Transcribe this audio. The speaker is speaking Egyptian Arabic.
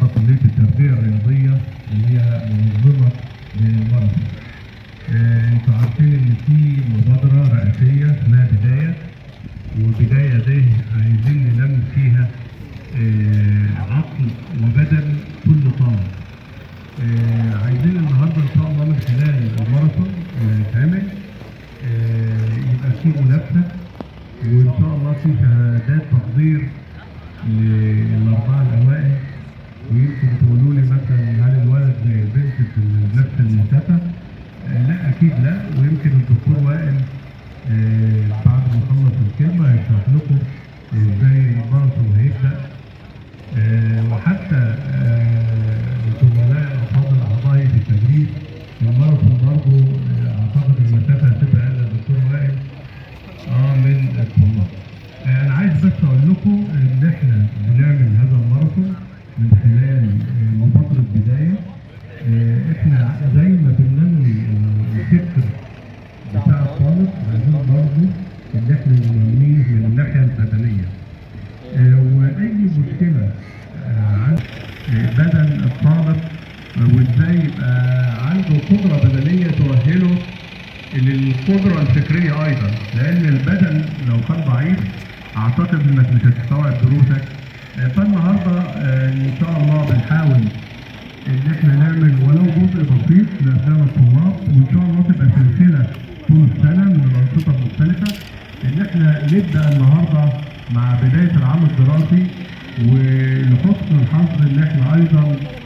النهارده كليه التربيه الرياضيه اللي هي منظمه للماراثون. آه، انتوا عارفين ان في مبادره رئاسيه اسمها بدايه وبدايه دي عايزين ننمي فيها آه، عقل وبدن كل طالب. آه، عايزين النهارده ان شاء الله من خلال الماراثون اللي هيتعمل آه، يبقى في منافسه وان شاء الله في شهادات تقدير للاربعه الاوائل ويمكن تقولوا لي مثلا هل الولد زي البنت في نفس المسافه؟ آه، لا اكيد لا ويمكن الدكتور وائل آه، بعد ما يخلص الكلمه هيشرح لكم ازاي الماراثون هيبدا آه، وحتى آه، الزملاء الافاضل اعضاء هيئه التدريب الماراثون برضه آه، اعتقد المسافه هتبقى اقل الدكتور وائل اه من الطلاب. آه، انا عايز بس اقول لكم ان احنا بنعمل هذا الماراثون من خلال آه، مبادره بدايه آه، احنا زي ما بننمي الفكر بتاع الطالب عايزين برضه ان احنا ننميه من الناحيه البدنيه. آه، واي مشكله آه، عند آه، بدن الطالب آه، وازاي يبقى عنده قدره بدنيه تؤهله للقدره الفكريه ايضا لان البدن لو كان ضعيف اعتقد انك مش هتستوعب دروسك آه، فالنهارده آه، ان شاء الله بنحاول ان احنا نعمل ولو جزء بسيط لابناء الطلاب وان شاء الله تبقى سلسله طول السنه من الانشطه المختلفه ان احنا نبدا النهارده مع بدايه العام الدراسي ولحسن الحظ ان احنا ايضا